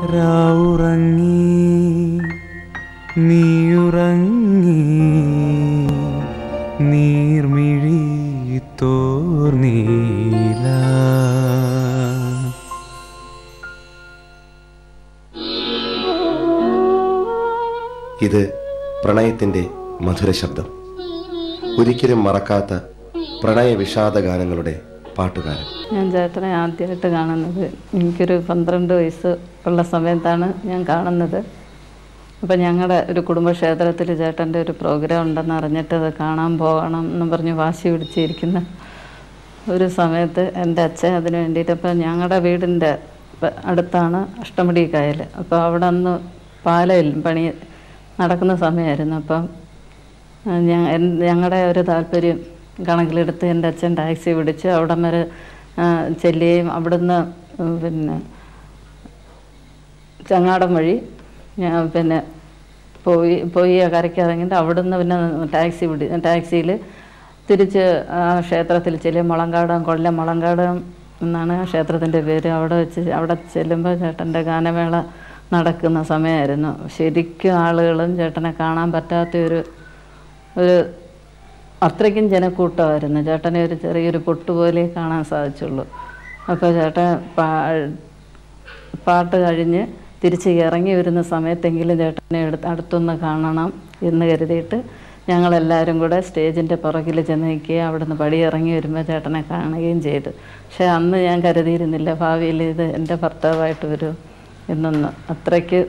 രാവുറങ്ങി നീയുറങ്ങി നീർമിഴി തോർന്നീല ഇത് പ്രണയത്തിന്റെ മധുര ശബ്ദം ഒരിക്കലും മറക്കാത്ത പ്രണയ വിഷാദ ഗാനങ്ങളുടെ പാട്ടുകാരൻ ഞാൻ ചേട്ടനെ ആദ്യമായിട്ട് കാണുന്നത് എനിക്കൊരു പന്ത്രണ്ട് വയസ്സ് ഉള്ള സമയത്താണ് ഞാൻ കാണുന്നത് അപ്പം ഞങ്ങളുടെ ഒരു കുടുംബക്ഷേത്രത്തിൽ ചേട്ടൻ്റെ ഒരു പ്രോഗ്രാം ഉണ്ടെന്ന് അറിഞ്ഞിട്ട് അത് കാണാൻ പോകണം എന്ന് പറഞ്ഞ് വാശി പിടിച്ചിരിക്കുന്ന ഒരു സമയത്ത് എൻ്റെ അച്ഛൻ അതിന് വേണ്ടിയിട്ട് അപ്പം ഞങ്ങളുടെ വീടിൻ്റെ പ- അടുത്താണ് അഷ്ടമുടി കായൽ അപ്പോൾ അവിടെ അന്ന് പാലയിൽ പണി നടക്കുന്ന സമയമായിരുന്നു അപ്പം ഞങ്ങളുടെ ഒരു താല്പര്യം കണക്കിലെടുത്ത് എൻ്റെ അച്ഛൻ ടാക്സി പിടിച്ച് അവിടം വരെ ആ, ചെല്ലുകയും അവിടുന്ന് ഉം, പിന്നെ ചങ്ങാടം വഴി ഞാൻ പിന്നെ പോയി പോയി ആ കരയ്ക്ക് ഇറങ്ങിയിട്ട് അവിടുന്ന് പിന്നെ ടാക്സി പിടി ടാക്സിയിൽ തിരിച്ച് ആ ക്ഷേത്രത്തിൽ ചെല്ലും മുളങ്കാടം കൊല്ലം മുളങ്കാടം എന്നാണ് ആ ക്ഷേത്രത്തിൻ്റെ പേര് അവിടെ വെച്ച് അവിടെ ചെല്ലുമ്പോൾ ചേട്ടൻ്റെ ഗാനമേള നടക്കുന്ന സമയമായിരുന്നു ശരിക്കും ആളുകളും ചേട്ടനെ കാണാൻ പറ്റാത്ത ഒരു ഒരു അത്രയ്ക്കും ജനക്കൂട്ടമായിരുന്നു ചേട്ടനെ ഒരു ചെറിയൊരു പൊട്ട് പോലെ കാണാൻ സാധിച്ചുള്ളൂ അപ്പോൾ ചേട്ടൻ പാ പാട്ട് കഴിഞ്ഞ് തിരിച്ച് ഇറങ്ങി വരുന്ന സമയത്തെങ്കിലും ചേട്ടനെ എടുത്ത് അടുത്തൊന്ന് കാണണം എന്ന് കരുതിയിട്ട് ഞങ്ങളെല്ലാവരും കൂടെ സ്റ്റേജിൻ്റെ പുറകിൽ ചെന്ന് നിൽക്കുകയും അവിടുന്ന് പടി ഇറങ്ങി വരുമ്പോൾ ചേട്ടനെ കാണുകയും ചെയ്തു പക്ഷേ അന്ന് ഞാൻ കരുതിയിരുന്നില്ല ഭാവിയിൽ ഇത് എൻ്റെ ഭർത്താവായിട്ട് വരും എന്നൊന്ന് അത്രയ്ക്ക്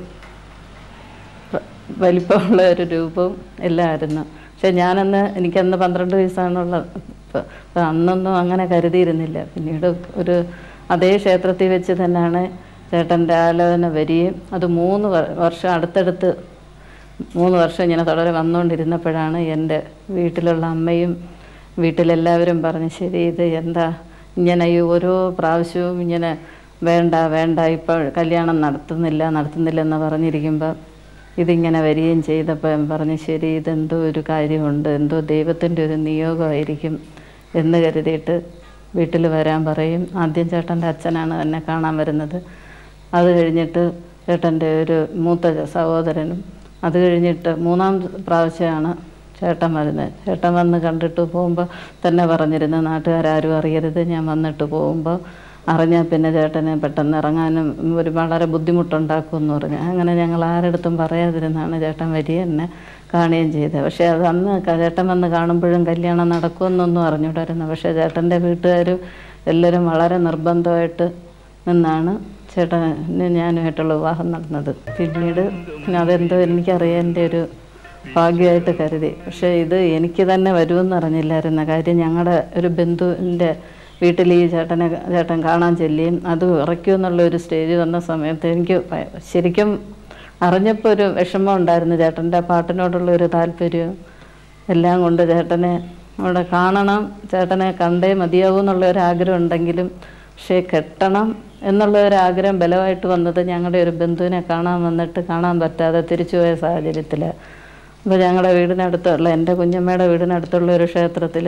വ- വലിപ്പമുള്ള ഒരു രൂപവും എല്ലാമായിരുന്നു പക്ഷെ ഞാനന്ന് എനിക്കന്ന് പന്ത്രണ്ട് വയസ്സാണുള്ള ഇപ്പം അപ്പം അന്നൊന്നും അങ്ങനെ കരുതിയിരുന്നില്ല പിന്നീട് ഒരു അതേ ക്ഷേത്രത്തിൽ വെച്ച് തന്നെയാണ് ചേട്ടൻ്റെ ആലോചന വരികയും അത് മൂന്ന് വ- വർഷം അടുത്തടുത്ത് മൂന്ന് വർഷം ഇങ്ങനെ തുടരെ വന്നുകൊണ്ടിരുന്നപ്പോഴാണ് എൻ്റെ വീട്ടിലുള്ള അമ്മയും വീട്ടിലെല്ലാവരും പറഞ്ഞ് ശരി ഇത് എന്താ ഇങ്ങനെ ഈ ഓരോ പ്രാവശ്യവും ഇങ്ങനെ വേണ്ട വേണ്ട ഇപ്പോൾ കല്യാണം നടത്തുന്നില്ല നടത്തുന്നില്ല എന്ന് പറഞ്ഞിരിക്കുമ്പോൾ ഇതിങ്ങനെ വരികയും ചെയ്തപ്പോൾ ഞാൻ പറഞ്ഞു ശരി ഇതെന്തോ ഒരു കാര്യമുണ്ട് എന്തോ ദൈവത്തിൻ്റെ ഒരു നിയോഗമായിരിക്കും എന്ന് കരുതിയിട്ട് വീട്ടിൽ വരാൻ പറയും ആദ്യം ചേട്ടൻ്റെ അച്ഛനാണ് എന്നെ കാണാൻ വരുന്നത് അത് കഴിഞ്ഞിട്ട് ചേട്ടൻ്റെ ഒരു മൂത്ത സഹോദരനും അത് കഴിഞ്ഞിട്ട് മൂന്നാം പ്രാവശ്യമാണ് ചേട്ടൻ വരുന്നത് ചേട്ടൻ വന്ന് കണ്ടിട്ട് പോകുമ്പോൾ തന്നെ പറഞ്ഞിരുന്നു നാട്ടുകാരും അറിയരുത് ഞാൻ വന്നിട്ട് പോകുമ്പോൾ അറിഞ്ഞാൽ പിന്നെ ചേട്ടന് പെട്ടെന്ന് ഇറങ്ങാനും ഒരു വളരെ ബുദ്ധിമുട്ടുണ്ടാക്കുമെന്ന് പറഞ്ഞു അങ്ങനെ ഞങ്ങൾ ആരടുത്തും പറയാതിരുന്നാണ് ചേട്ടൻ വരിക എന്നെ കാണുകയും ചെയ്തത് പക്ഷേ അത് അന്ന് ക- ചേട്ടൻ വന്ന് കാണുമ്പോഴും കല്യാണം നടക്കുമെന്നൊന്നും അറിഞ്ഞൂടായിരുന്നു പക്ഷേ ചേട്ടൻ്റെ വീട്ടുകാരും എല്ലാവരും വളരെ നിർബന്ധമായിട്ട് നിന്നാണ് ചേട്ടന് ഞാനുമായിട്ടുള്ള വിവാഹം നടന്നത് പിന്നീട് പിന്നെ അതെന്തോ എനിക്കറിയാൻ എൻ്റെ ഒരു ഭാഗ്യമായിട്ട് കരുതി പക്ഷേ ഇത് എനിക്ക് തന്നെ വരുമെന്ന് അറിഞ്ഞില്ലായിരുന്ന കാര്യം ഞങ്ങളുടെ ഒരു ബന്ധുവിൻ്റെ വീട്ടിൽ ഈ ചേട്ടനെ ചേട്ടൻ കാണാൻ ചെല്ലുകയും അത് ഉറയ്ക്കുമെന്നുള്ള ഒരു സ്റ്റേജ് വന്ന സമയത്ത് എനിക്ക് ഭയ- ശരിക്കും അറിഞ്ഞപ്പോൾ ഒരു വിഷമം ഉണ്ടായിരുന്നു ചേട്ടൻ്റെ പാട്ടിനോടുള്ള ഒരു താല്പര്യം എല്ലാം കൊണ്ട് ചേട്ടനെ അവിടെ കാണണം ചേട്ടനെ കണ്ടേ മതിയാവൂ എന്നുള്ള ഒരു ആഗ്രഹം ഉണ്ടെങ്കിലും പക്ഷേ കെട്ടണം എന്നുള്ള ഒരു ആഗ്രഹം ബലമായിട്ട് വന്നത് ഞങ്ങളുടെ ഒരു ബന്ധുവിനെ കാണാൻ വന്നിട്ട് കാണാൻ പറ്റാതെ തിരിച്ചുപോയ സാഹചര്യത്തിൽ അപ്പോൾ ഞങ്ങളുടെ വീടിനടുത്തുള്ള എൻ്റെ കുഞ്ഞമ്മയുടെ വീടിനടുത്തുള്ള ഒരു ക്ഷേത്രത്തിൽ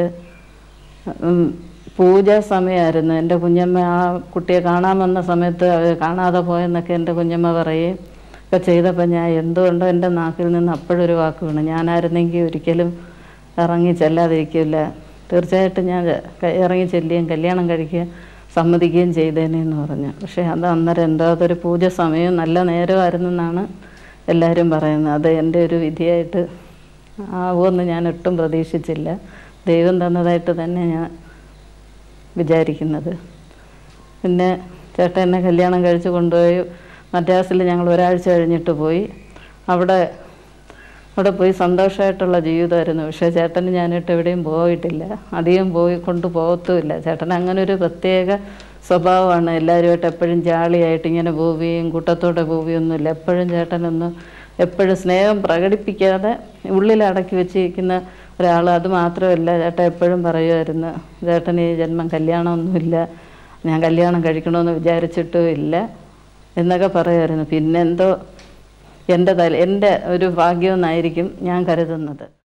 പൂജ സമയമായിരുന്നു എൻ്റെ കുഞ്ഞമ്മ ആ കുട്ടിയെ കാണാൻ വന്ന സമയത്ത് അവർ കാണാതെ പോയെന്നൊക്കെ എൻ്റെ കുഞ്ഞമ്മ പറയുകയും ഒക്കെ ചെയ്തപ്പോൾ ഞാൻ എന്തുകൊണ്ടോ എൻ്റെ നാക്കിൽ നിന്ന് അപ്പോഴൊരു വാക്ക് വീണു ഞാനായിരുന്നെങ്കിൽ ഒരിക്കലും ഇറങ്ങി ചെല്ലാതിരിക്കില്ല തീർച്ചയായിട്ടും ഞാൻ ക- ഇറങ്ങി ചെല്ലുകയും കല്യാണം കഴിക്കുകയും സമ്മതിക്കുകയും ചെയ്തേനെ എന്ന് പറഞ്ഞു പക്ഷേ അത് അന്നേരം എന്തോ അതൊരു പൂജ സമയവും നല്ല നേരമായിരുന്നെന്നാണ് എല്ലാവരും പറയുന്നത് അത് എൻ്റെ ഒരു വിധിയായിട്ട് ആവുമെന്ന് ഞാൻ ഒട്ടും പ്രതീക്ഷിച്ചില്ല ദൈവം തന്നതായിട്ട് തന്നെ ഞാൻ വിചാരിക്കുന്നത് പിന്നെ ചേട്ടൻ എന്നെ കല്യാണം കഴിച്ച് കൊണ്ടുപോയി മദ്രാസിൽ ഞങ്ങൾ ഒരാഴ്ച കഴിഞ്ഞിട്ട് പോയി അവിടെ അവിടെ പോയി സന്തോഷമായിട്ടുള്ള ജീവിതമായിരുന്നു പക്ഷേ ചേട്ടന് ഞാനിട്ട് എവിടെയും പോയിട്ടില്ല അധികം പോയി കൊണ്ട് പോകത്തുമില്ല ചേട്ടൻ അങ്ങനെ ഒരു പ്രത്യേക സ്വഭാവമാണ് എല്ലാവരുമായിട്ട് എപ്പോഴും ജാളിയായിട്ട് ഇങ്ങനെ പോവുകയും കൂട്ടത്തോടെ പോവുകയൊന്നുമില്ല എപ്പോഴും ചേട്ടനൊന്ന് എപ്പോഴും സ്നേഹം പ്രകടിപ്പിക്കാതെ ഉള്ളിൽ അടക്കി വെച്ചിരിക്കുന്ന ഒരാൾ അത് മാത്രമല്ല ചേട്ടൻ എപ്പോഴും പറയുമായിരുന്നു ചേട്ടന് ഈ ജന്മം കല്യാണമൊന്നുമില്ല ഞാൻ കല്യാണം കഴിക്കണമെന്ന് വിചാരിച്ചിട്ടും ഇല്ല എന്നൊക്കെ പറയുമായിരുന്നു പിന്നെന്തോ എൻ്റെ തല എൻ്റെ ഒരു ഭാഗ്യമെന്നായിരിക്കും ഞാൻ കരുതുന്നത്